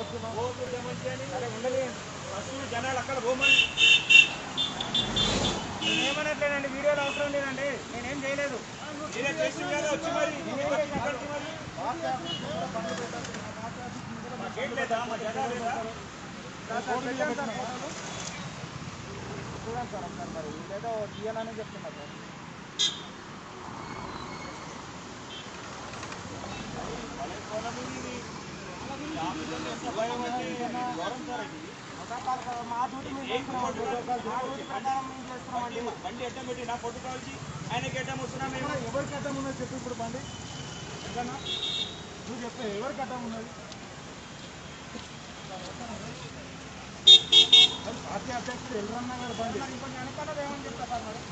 ఓట్లు demonstration first జనాలు అక్కడ పోమని నేనేమనట్లేదండి వీడియోలు అవసరం లేదండి నేనేం చేయలేదు మీరే చేసింది కదా వచ్చి మరి వచ్చి మాట్లాడుతూ మరి. మాకేం లేదా మా జనాలు లేదా చూడండి సార్ ఒకసారి మరి ఇదేదో తీయాలని చెప్తున్నారు సార్ మా డ్యూటీ మేము చేస్తున్నామండి. మా డ్యూటీ ప్రకారం మేము చేస్తున్నామండి బండి అడ్డం పెట్టి నా ఫోటో కాల్చి ఆయనకి అడ్డం వస్తున్నా మేము ఎవరికి అడ్డం ఉన్నది చెప్పు ఇప్పుడు బండి ఎంతన్నా నువ్వు చెప్పే ఎవరికి అడ్డం ఉన్నది మరి పార్టీ అధ్యక్షుడు ఎల్లరన్నా గారు బండి ఇంకొంచెం వెనకాల ఏమని చెప్తా సార్ మరి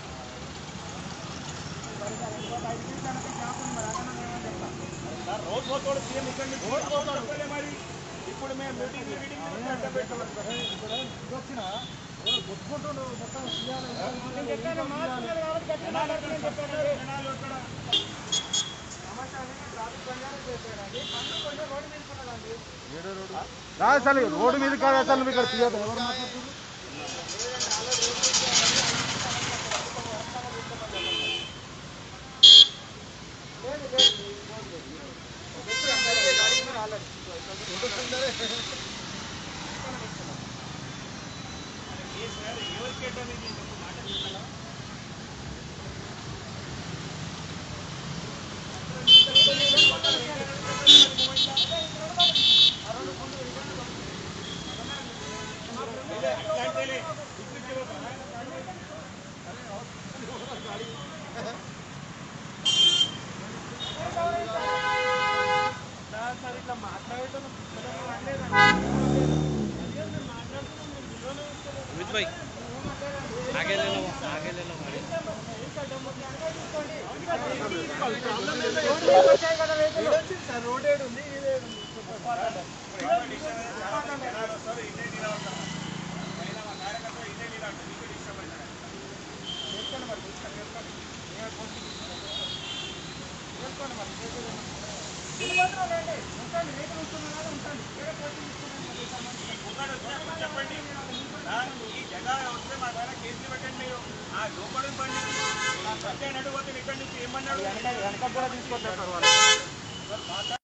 సరే సార్ ఇంకొక ఐదు నిమిషాలకి గ్యాప్ ఉంది మరి అదన్నా ఏమని చెప్తా సార్ రోజు పోతాడు సీఎం ఇక్కడ నుంచి అప్పుడు చెప్పలే మరి ఇప్పుడు మేము మీటింగ్ మీటింగ్ అడ్డం పెట్టాలి ఇప్పుడు ఇది వచ్చిన కొట్టుకుంటుండు మొత్తం తీయాలి నేను చెప్పాను మార్చుకోవాలి కాబట్టి గట్టిగా మాట్లాడుతున్నాను చెప్పాను జనాలు ఎక్కడ రాదు అసలు రోడ్డు మీద కాదు అసలు నువ్వు ఇక్కడ తీయదు ఎవరు మాట్లాడుతున్నారు ఎవరికి అడ్డం ఇది ఒక మాట చెప్తారా? అట్లాంటిలే. ఇప్పించే ఒక ఇట్లా మాట్లాడటం अमित भाई आगे ले लो आगे ले लो गाड़ी రోడ్ ఏడు ఉంది ఇదేడు జనాలు వస్తారు ఇదే నిలబడతారు అయినా మా కార్యకర్తలు ఇదే నిలబడతారు మీకు డిస్టర్బ్ అవుతారు చేసుకోండి మరి చేసుకోండి చేసుకోండి ఏ పోటీ చేసుకోండి మరి చేసేది ఏమన్నా. ఎన్ని మాత్రం లేండి ఉంచండి రేట్లు ఉంటున్నా కదా ఉంచండి వేరే పోటీ తీసుకుని ఒకటి వచ్చినప్పుడు చెప్పండి ఆ, ఈ జగన్ వస్తే మా దగ్గర కేసులు పెట్టండి మీరు ఆ లోపల బండి బండి నడుగు పోతే ఇక్కడి నుంచి ఏమన్నాడు వెనక కూడా తీసుకొచ్చేస్తారు వాళ్ళు